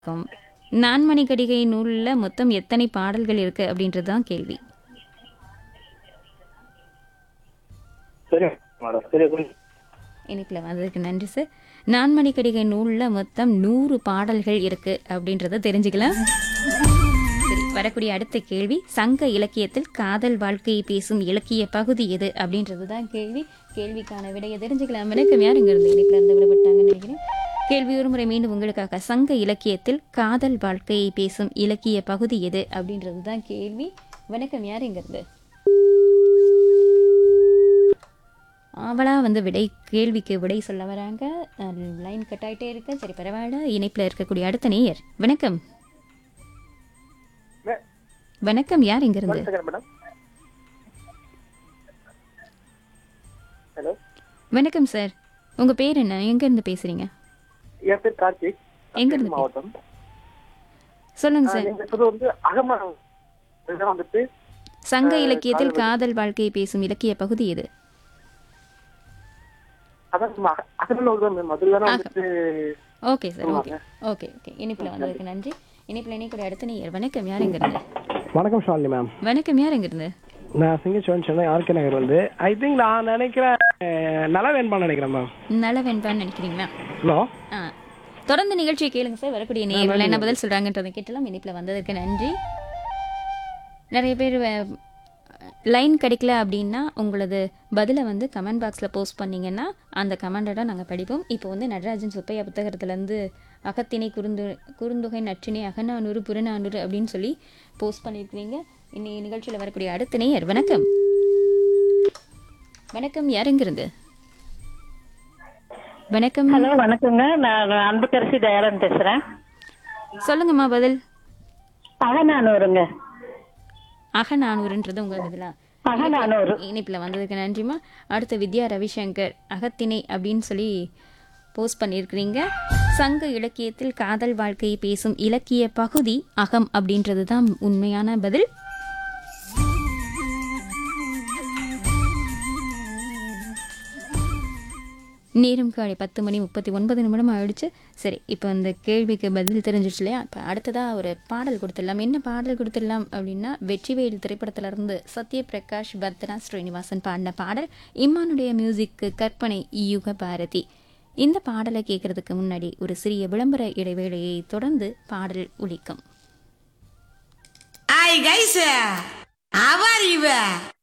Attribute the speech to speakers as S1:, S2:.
S1: இருக்கும். நான்மணி கடிகை நூல்ல மொத்தம் எத்தனை பாடல்கள் இருக்கு அப்படின்றது தான் கேள்வி.
S2: சரி மேடம் சரி புரியுது.
S1: இனிப்புல வந்ததுக்கு நன்றி சார். நான்மணி கடிகை நூல்ல மொத்தம் 100 பாடல்கள் இருக்கு அப்படின்றத தெரிஞ்சுக்கலாம். சரி வரக்கூடிய அடுத்த கேள்வி சங்க இலக்கியத்தில் காதல் வாழ்க்கையை பேசும் இலக்கிய பகுதி எது அப்படின்றது தான் கேள்வி. கேள்விக்கான விடையை தெரிஞ்சுக்கலாம். வணக்கம் யார் இங்க இருந்து இனிப்புல இருந்து விடுபட்டாங்கன்னு நினைக்கிறேன். கேள்வி ஒரு முறை மீண்டும் உங்களுக்காக சங்க இலக்கியத்தில் காதல் வாழ்க்கையை பேசும் இலக்கிய பகுதி எது அப்படின்றது தான் கேள்வி. வணக்கம் யார் இங்க இருந்து அவளா வந்து விடை கேள்விக்கு விடை சொல்ல வராங்க லைன் கட் ஆயிட்டே இருக்கு சரி பரவாயில்ல இணைப்பில் இருக்கக்கூடிய அடுத்த நேயர் வணக்கம்
S2: மே-
S1: வணக்கம் யார் இங்க இருந்து
S2: ஒரு second மேடம் ஹலோ
S1: வணக்கம் சார் உங்க பேர் என்ன எங்க இருந்து பேசுறீங்க
S2: என் பேர் கார்த்திக்
S1: எங்க இருந்து
S2: மாவட்டம்
S1: சொல்லுங்க
S2: ஆஹ்
S1: சார்
S2: நீங்க சொல்றது வந்து அகமரம் இதுதான் வந்துட்டு
S1: சங்க இலக்கியத்தில் காதல் வாழ்க்கையை பேசும் இலக்கிய பகுதி எது
S2: அதான் நம்ம அக- அகநூல் தான் மேம் அதுல தானே வந்துட்டு
S1: okay sir okay okay okay இணைப்பில் வந்ததுக்கு நன்றி இணைப்பில் இணைக்கூடிய அடுத்த நேயர் வணக்கம் யார் இங்க இருந்து
S3: வணக்கம் ஷாலினி மேம்
S1: வணக்கம் யார் இங்க இருந்து
S3: நான் சிங்கச்சோன் சென்னை ஆர்கே நகர் வந்து ஐ திங்க் நான் நினைக்கிறேன் அஹ், நலவேன்பான்னு நினைக்கிறேன் மேம்
S1: நலவென்பான்னு நினைக்கிறீங்களா
S3: ஹலோ
S1: ஆ தொடர்ந்து நிகழ்ச்சியை கேளுங்க சார் வரக்கூடிய நேயர்கள் என்ன பதில் சொல்றாங்கன்றதை கேட்டலாம் இனிப்பில் வந்ததற்கு நன்றி நிறைய பேர் லைன் கிடைக்கல அப்படின்னா உங்களது பதிலை வந்து கமெண்ட் பாக்ஸில் போஸ்ட் பண்ணீங்கன்னா அந்த கமெண்டை நாங்கள் படிப்போம் இப்போ வந்து நடராஜன் சுப்பையா புத்தகத்துலேருந்து அகத்திணை குறுந்து குறுந்தொகை நற்றினை அகநானூறு புறநானூறு அப்படின்னு சொல்லி போஸ்ட் பண்ணியிருக்கிறீங்க இன்னைக்கு நிகழ்ச்சியில் வரக்கூடிய அடுத்த நேயர் வணக்கம் வணக்கம் யாருங்கிருந்து வணக்கம்
S4: ஹலோ வணக்கங்க நான் அன்புக்கரசி தயாளன் பேசுறேன்
S1: சொல்லுங்கம்மா பதில்
S4: அகநானூறுங்க
S1: அகநானூறுன்றது உங்க பதிலா
S4: அகநானூறு
S1: இணைப்பில் வந்ததுக்கு நன்றிம்மா அடுத்து வித்யா ரவிசங்கர் அகத்திணை அப்படின்னு சொல்லி போஸ்ட் பண்ணியிருக்கிறீங்க சங்க இலக்கியத்தில் காதல் வாழ்க்கையை பேசும் இலக்கிய பகுதி அகம் அப்படின்றது தான் உண்மையான பதில் நேரம் காலை பத்து மணி முப்பத்தி ஒன்பது நிமிடம் ஆயிடுச்சு சரி இப்போ இந்த கேள்விக்கு பதில் தெரிஞ்சிச்சு இல்லையா இப்போ அடுத்ததாக ஒரு பாடல் கொடுத்துடலாம் என்ன பாடல் கொடுத்துடலாம் அப்படின்னா வெற்றிவேல் திரைப்படத்திலிருந்து சத்யபிரகாஷ் பத்ரா ஸ்ரீனிவாசன் பாடின பாடல் இம்மானுடைய மியூசிக்கு கற்பனை யுக பாரதி இந்த பாடலை கேட்கறதுக்கு முன்னாடி ஒரு சிறிய விளம்பர இடைவேளையை தொடர்ந்து பாடல் ஒலிக்கும்
S5: Hi guys, how are you?